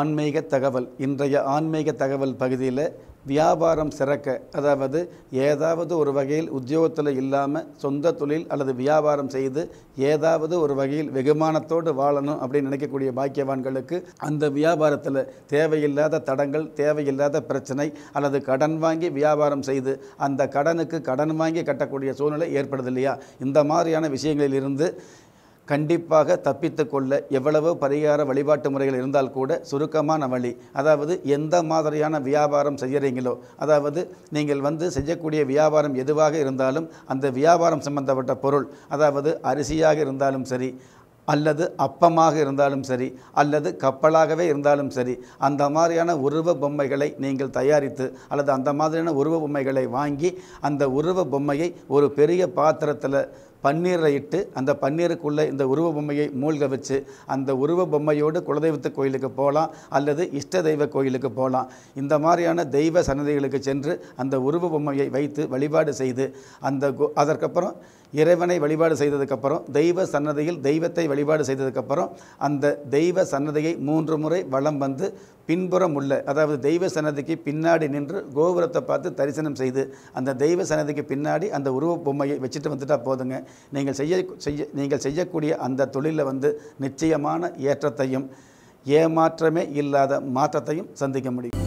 ஆன்மீக தகவல் இன்றைய ஆன்மீக தகவல் பகுதியில் வியாபாரம் சிறக்க அதாவது ஏதாவது ஒரு வகையில் உத்தியோகத்தில் இல்லாமல் சொந்த தொழில் அல்லது வியாபாரம் செய்து ஏதாவது ஒரு வகையில் வெகுமானத்தோடு வாழணும் அப்படின்னு நினைக்கக்கூடிய பாக்கியவான்களுக்கு அந்த வியாபாரத்தில் தேவையில்லாத தடங்கள் தேவையில்லாத பிரச்சனை அல்லது கடன் வாங்கி வியாபாரம் செய்து அந்த கடனுக்கு கடன் வாங்கி கட்டக்கூடிய சூழ்நிலை ஏற்படுது இல்லையா இந்த மாதிரியான விஷயங்களில் இருந்து கண்டிப்பாக தப்பித்து கொள்ள எவ்வளவோ பரிகார வழிபாட்டு முறைகள் இருந்தால் கூட சுருக்கமான வழி அதாவது எந்த மாதிரியான வியாபாரம் செய்கிறீங்களோ அதாவது நீங்கள் வந்து செய்யக்கூடிய வியாபாரம் எதுவாக இருந்தாலும் அந்த வியாபாரம் சம்பந்தப்பட்ட பொருள் அதாவது அரிசியாக இருந்தாலும் சரி அல்லது அப்பமாக இருந்தாலும் சரி அல்லது கப்பலாகவே இருந்தாலும் சரி அந்த மாதிரியான உருவ பொம்மைகளை நீங்கள் தயாரித்து அல்லது அந்த மாதிரியான உருவ பொம்மைகளை வாங்கி அந்த உருவ பொம்மையை ஒரு பெரிய பாத்திரத்தில் பன்னீரை இட்டு அந்த பன்னீருக்குள்ளே இந்த உருவ பொம்மையை மூழ்க வச்சு அந்த உருவ பொம்மையோடு குலதெய்வத்து கோயிலுக்கு போகலாம் அல்லது இஷ்ட தெய்வ கோயிலுக்கு போகலாம் இந்த மாதிரியான தெய்வ சன்னதிகளுக்கு சென்று அந்த உருவ பொம்மையை வைத்து வழிபாடு செய்து அந்த கோ- அதற்கப்புறம் இறைவனை வழிபாடு செய்ததுக்கப்புறம் தெய்வ சன்னதியில் தெய்வத்தை வழிபாடு செய்ததுக்கப்புறம் அந்த தெய்வ சன்னதியை மூன்று முறை வலம் வந்து பின்புறம் உள்ள அதாவது தெய்வ சன்னதிக்கு பின்னாடி நின்று கோபுரத்தை பார்த்து தரிசனம் செய்து அந்த தெய்வ சன்னதிக்கு பின்னாடி அந்த உருவ பொம்மையை வச்சுட்டு வந்துட்டா போதுங்க நீங்கள் செய்ய செய்ய நீங்கள் செய்யக்கூடிய அந்த தொழிலில் வந்து நிச்சயமான ஏற்றத்தையும் ஏமாற்றமே இல்லாத மாற்றத்தையும் சந்திக்க முடியும்